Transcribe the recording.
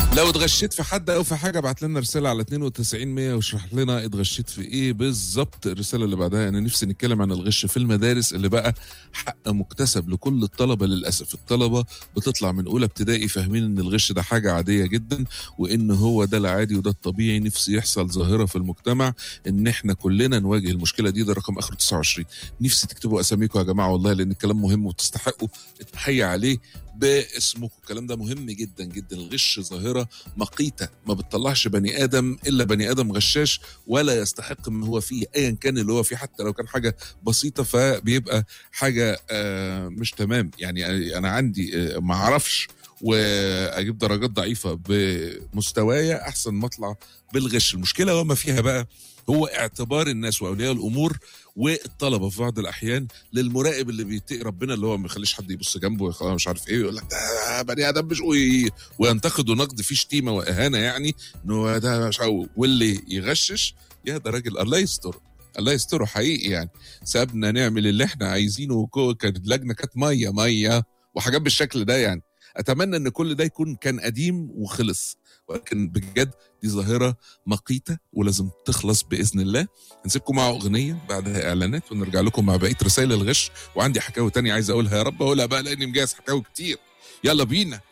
لو اتغشيت في حد او في حاجه ابعت لنا رساله على 92 100 واشرح لنا اتغشيت في ايه بالظبط الرساله اللي بعدها انا نفسي نتكلم عن الغش في المدارس اللي بقى حق مكتسب لكل الطلبه للاسف الطلبه بتطلع من اولى ابتدائي فاهمين ان الغش ده حاجه عاديه جدا وان هو ده العادي وده الطبيعي نفسي يحصل ظاهره في المجتمع ان احنا كلنا نواجه المشكله دي ده رقم اخره 29 نفسي تكتبوا اساميكم يا جماعه والله لان الكلام مهم وتستحقوا التحيه عليه باسمكم الكلام ده مهم جدا جدا الغش ظاهره مقيته ما بتطلعش بني ادم الا بني ادم غشاش ولا يستحق ما هو فيه ايا كان اللي هو فيه حتى لو كان حاجه بسيطه فبيبقى حاجه آه مش تمام يعني انا عندي آه ما اعرفش واجيب درجات ضعيفه بمستوايا احسن ما اطلع بالغش المشكله وما فيها بقى هو اعتبار الناس واولياء الامور والطلبه في بعض الاحيان للمراقب اللي بيتقي ربنا اللي هو ما يخليش حد يبص جنبه خلاص مش عارف ايه يقول لك ده بني ادم مش وي- وينتقده نقد فيه شتيمه واهانه يعني انه ده مش عارف واللي يغشش يا ده راجل الله يستر الله يستره حقيقي يعني سابنا نعمل اللي احنا عايزينه وكو- كانت اللجنه كانت ميه ميه وحاجات بالشكل ده يعني اتمنى ان كل ده يكون كان قديم وخلص ولكن بجد دي ظاهره مقيته ولازم تخلص باذن الله نسيبكم مع اغنيه بعدها اعلانات ونرجع لكم مع بقيه رسائل الغش وعندي حكاوي تانية عايز اقولها يا رب اقولها بقى لاني مجهز حكاوي كتير يلا بينا